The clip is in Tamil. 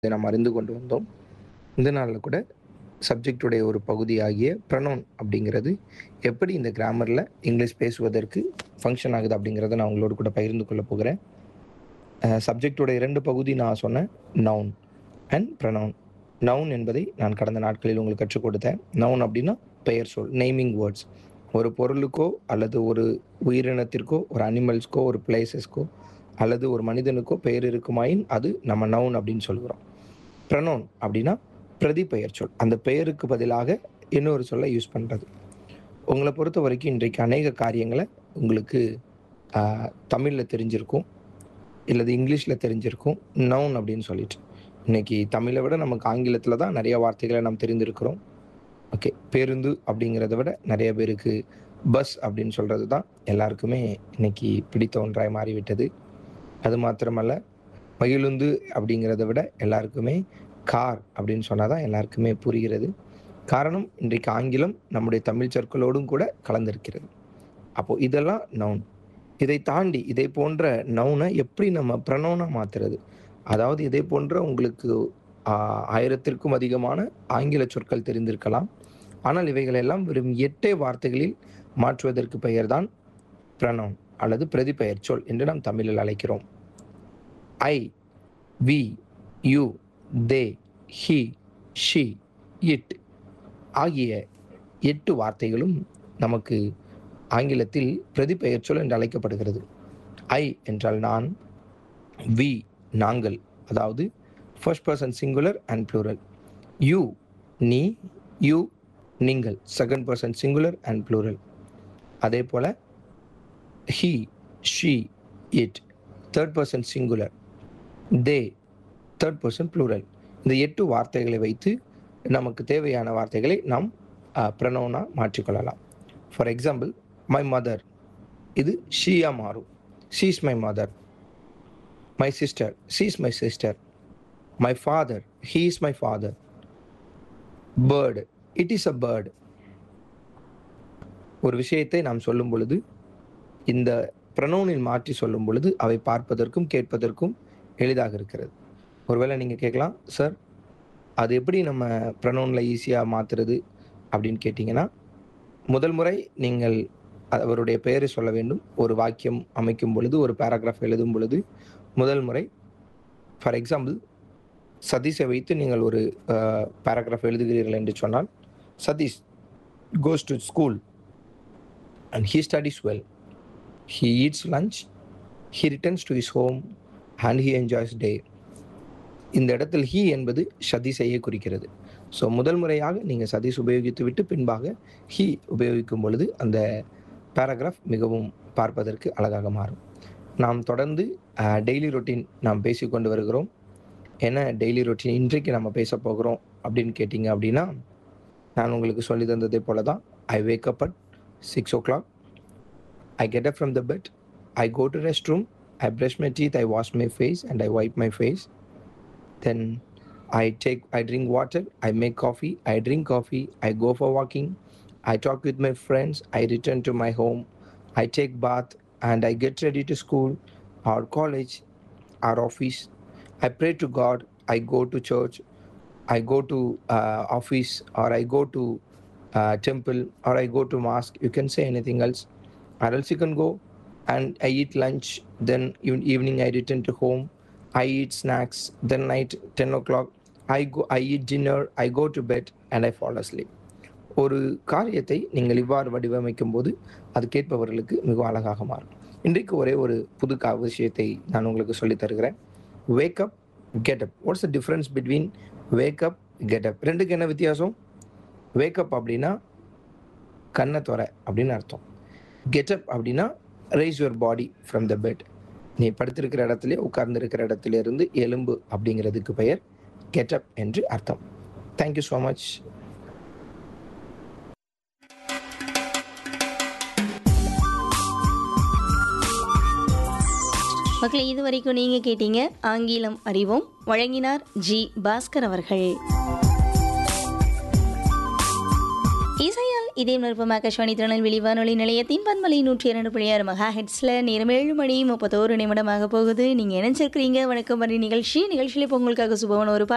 இதை நாம் அறிந்து கொண்டு வந்தோம் இந்த நாளில் கூட சப்ஜெக்டுடைய ஒரு பகுதியாகிய ப்ரனவுன் அப்படிங்கிறது எப்படி இந்த கிராமரில் இங்கிலீஷ் பேசுவதற்கு ஃபங்க்ஷன் ஆகுது அப்படிங்கிறத நான் உங்களோட கூட பகிர்ந்து கொள்ள போகிறேன் சப்ஜெக்டோட இரண்டு பகுதி நான் சொன்னேன் நவுன் அண்ட் ப்ரனவுன் நவுன் என்பதை நான் கடந்த நாட்களில் உங்களுக்கு கற்றுக் கொடுத்தேன் நவுன் அப்படின்னா பெயர் சொல் நெய்மிங் வேர்ட்ஸ் ஒரு பொருளுக்கோ அல்லது ஒரு உயிரினத்திற்கோ ஒரு அனிமல்ஸ்க்கோ ஒரு பிளேசஸ்க்கோ அல்லது ஒரு மனிதனுக்கோ பெயர் இருக்குமாயின் அது நம்ம நவுன் அப்படின்னு சொல்கிறோம் ப்ரனோன் அப்படின்னா பிரதி பெயர் சொல் அந்த பெயருக்கு பதிலாக இன்னொரு சொல்லை யூஸ் பண்ணுறது உங்களை பொறுத்த வரைக்கும் இன்றைக்கு அநேக காரியங்களை உங்களுக்கு தமிழில் தெரிஞ்சிருக்கும் இல்லது இங்கிலீஷில் தெரிஞ்சிருக்கும் நவுன் அப்படின்னு சொல்லிட்டு இன்னைக்கு தமிழை விட நமக்கு ஆங்கிலத்தில் தான் நிறைய வார்த்தைகளை நாம் தெரிந்திருக்கிறோம் ஓகே பேருந்து அப்படிங்கிறத விட நிறைய பேருக்கு பஸ் அப்படின்னு சொல்கிறது தான் எல்லாருக்குமே இன்னைக்கு பிடித்த ஒன்றாய் மாறிவிட்டது அது மாத்திரமல்ல மகிழுந்து அப்படிங்கிறத விட எல்லாருக்குமே கார் அப்படின்னு சொன்னால் தான் எல்லாருக்குமே புரிகிறது காரணம் இன்றைக்கு ஆங்கிலம் நம்முடைய தமிழ் சொற்களோடும் கூட கலந்திருக்கிறது அப்போது இதெல்லாம் நவுன் இதை தாண்டி இதை போன்ற நவுனை எப்படி நம்ம ப்ரனவுனாக மாற்றுறது அதாவது இதே போன்ற உங்களுக்கு ஆயிரத்திற்கும் அதிகமான ஆங்கில சொற்கள் தெரிந்திருக்கலாம் ஆனால் இவைகளெல்லாம் வெறும் எட்டே வார்த்தைகளில் மாற்றுவதற்கு பெயர்தான் ப்ரனவுன் அல்லது பிரதிபெயர் சொல் என்று நாம் தமிழில் அழைக்கிறோம் I we you they he she it ஆகிய எட்டு வார்த்தைகளும் நமக்கு ஆங்கிலத்தில் பிரதிபெயர் சொல் என்று அழைக்கப்படுகிறது ஐ என்றால் நான் வி நாங்கள் அதாவது first person singular and plural you நீ யூ நீங்கள் second person singular and plural அதே போல் he she it third person singular they third person plural இந்த எட்டு வார்த்தைகளை வைத்து நமக்கு தேவையான வார்த்தைகளை நாம் ப்ரனோனா மாற்றிக்கொள்ளலாம் ஃபார் எக்ஸாம்பிள் மை மதர் இது ஷீயா மாறும் she's my mother my sister she's my sister my father he is my father bird it is a bird ஒரு விஷயத்தை நாம் சொல்லும் பொழுது இந்த ப்ரனோனில் மாற்றி சொல்லும் பொழுது அவை பார்ப்பதற்கும் கேட்பதற்கும் எளிதாக இருக்கிறது ஒருவேளை நீங்கள் கேட்கலாம் சார் அது எப்படி நம்ம ப்ரனோனில் ஈஸியாக மாற்றுறது அப்படின்னு கேட்டிங்கன்னா முதல் முறை நீங்கள் அவருடைய பெயரை சொல்ல வேண்டும் ஒரு வாக்கியம் அமைக்கும் பொழுது ஒரு பேராகிராஃப் எழுதும் பொழுது முதல் முறை ஃபார் எக்ஸாம்பிள் சதீஷை வைத்து நீங்கள் ஒரு பேராகிராஃப் எழுதுகிறீர்கள் என்று சொன்னால் Satish goes to school and he studies well he eats lunch he returns to is home and he enjoys day இந்த இடத்தில் ஹீ என்பது சதீஷையே குறிக்கிறது ஸோ முதல் முறையாக நீங்கள் சதீஷ் உபயோகித்து விட்டு பின்பாக ஹீ உபயோகிக்கும் பொழுது அந்த பேராகிராஃப் மிகவும் பார்ப்பதற்கு அழகாக மாறும் நாம் தொடர்ந்து டெய்லி ரொட்டீன் நாம் பேசிக்கொண்டு வருகிறோம் என்ன டெய்லி ரொட்டீன் இன்றைக்கு நம்ம பேச போகிறோம் அப்படின்னு கேட்டிங்க அப்படின்னா நான் உங்களுக்கு சொல்லி தந்ததை போல தான் I wake up at six o'clock I get up from the bed I go to restroom I brush my teeth I wash my face and I wipe my face then I take I drink water, I make coffee, I drink coffee, I go for walking, I talk with my friends, I return to my home, I take bath and I get ready to school or college or office. I pray to God, I go to church, I go to uh, office or I go to uh, temple or I go to mosque. You can say anything else. Or else you can go and I eat lunch, then evening I return to home. I eat snacks, then night 10 o'clock I go I eat dinner I go to bed and I fall asleep ஒரு காரியத்தை நீங்கள் இவ்வாறு வடிவமைக்கும் போது அது கேட்பவர்களுக்கு மிகவும் அழகாக மாறும் இன்றைக்கு ஒரே ஒரு புது கா விஷயத்தை நான் உங்களுக்கு சொல்லி தருகிறேன் wake up get up what's the difference between wake up get up ரெண்டுக்கு என்ன வித்தியாசம் வேக் அப் அப்படின்னா கண்ணை துறை அப்படின்னு அர்த்தம் கெட் அப் அப்படின்னா rise your body from the bed நீ படுத்திருக்கிற இடத்துல உட்கார்ந்துருக்கிற இடத்துல இருந்து எலும்பு அப்படிங்கிறதுக்கு பெயர் கெட் அப் என்று அர்த்தம் தேங்க்யூ ஸோ மச் மக்களை இது வரைக்கும் நீங்க கேட்டீங்க ஆங்கிலம் அறிவோம் வழங்கினார் ஜி பாஸ்கர் அவர்கள் இசையால் இதே நிருப்பம் ஆகாஷ்வாணி திருநெல்வேலி வானொலி நிலையத்தின் பன்மலை நூற்றி இரண்டு புள்ளி ஆறு மகா ஹெட்ஸில் நேரம் ஏழு மணி முப்பத்தோரு நிமிடமாக போகுது நீங்கள் இணைஞ்சிருக்கிறீங்க வணக்கம் மணி நிகழ்ச்சி நிகழ்ச்சியில் இப்போ உங்களுக்காக சுபவன் ஒரு